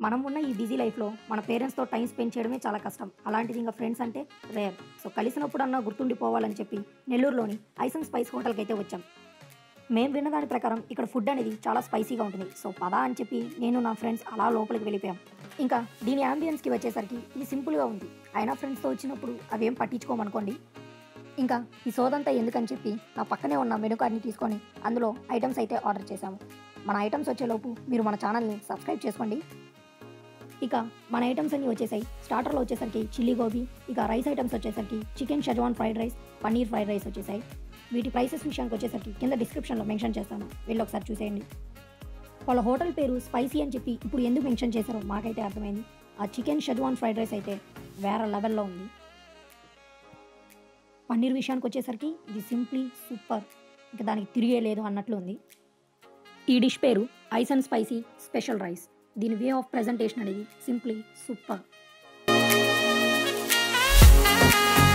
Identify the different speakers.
Speaker 1: మనం ఉన్న ఈ బిజీ లైఫ్లో మన పేరెంట్స్తో టైం స్పెండ్ చేయడమే చాలా కష్టం అలాంటిది ఇంకా ఫ్రెండ్స్ అంటే రేర్ సో కలిసినప్పుడన్నా గుర్తుండిపోవాలని చెప్పి నెల్లూరులోని ఐసన్ స్పైస్ హోటల్కి అయితే వచ్చాం మేము విన్న దాని ప్రకారం ఇక్కడ ఫుడ్ అనేది చాలా స్పైసీగా ఉంటుంది సో పదా అని చెప్పి నేను నా ఫ్రెండ్స్ అలా లోపలికి వెళ్ళిపోయాం ఇంకా దీని అంబియన్స్కి వచ్చేసరికి ఇది సింపుల్గా ఉంది అయినా ఫ్రెండ్స్తో వచ్చినప్పుడు అవేం పట్టించుకోమనుకోండి ఇంకా ఈ సోదంతా ఎందుకని చెప్పి నా పక్కనే ఉన్న మెనూ కార్డ్ని తీసుకొని అందులో ఐటమ్స్ అయితే ఆర్డర్ చేశాము మన ఐటమ్స్ వచ్చేలోపు మీరు మన ఛానల్ని సబ్స్క్రైబ్ చేసుకోండి ఇక మన ఐటమ్స్ అన్ని వచ్చేసాయి స్టార్టర్లో వచ్చేసరికి చిల్లీ గోబీ ఇక రైస్ ఐటమ్స్ వచ్చేసరికి chicken schezwan fried rice paneer fried rice వచ్చేసాయి వీటి ప్రైసెస్ విషయానికి వచ్చేసరికి కింద డిస్క్రిప్షన్లో మెన్షన్ చేస్తాను వెళ్ళి ఒకసారి చూసేయండి వాళ్ళ హోటల్ పేరు స్పైసీ అని చెప్పి ఇప్పుడు ఎందుకు మెన్షన్ చేశారో మాకైతే అర్థమైంది ఆ చికెన్ షెజ్వాన్ ఫ్రైడ్ రైస్ అయితే వేరే లెవెల్లో ఉంది పన్నీర్ విషయానికి వచ్చేసరికి ఇది సింప్లీ సూపర్ ఇంకా దానికి తిరిగే లేదు అన్నట్లు ఉంది ఈ డిష్ పేరు ice and spicy special rice దీని వే ఆఫ్ ప్రజెంటేషన్ అనేది సింప్లీ సూపర్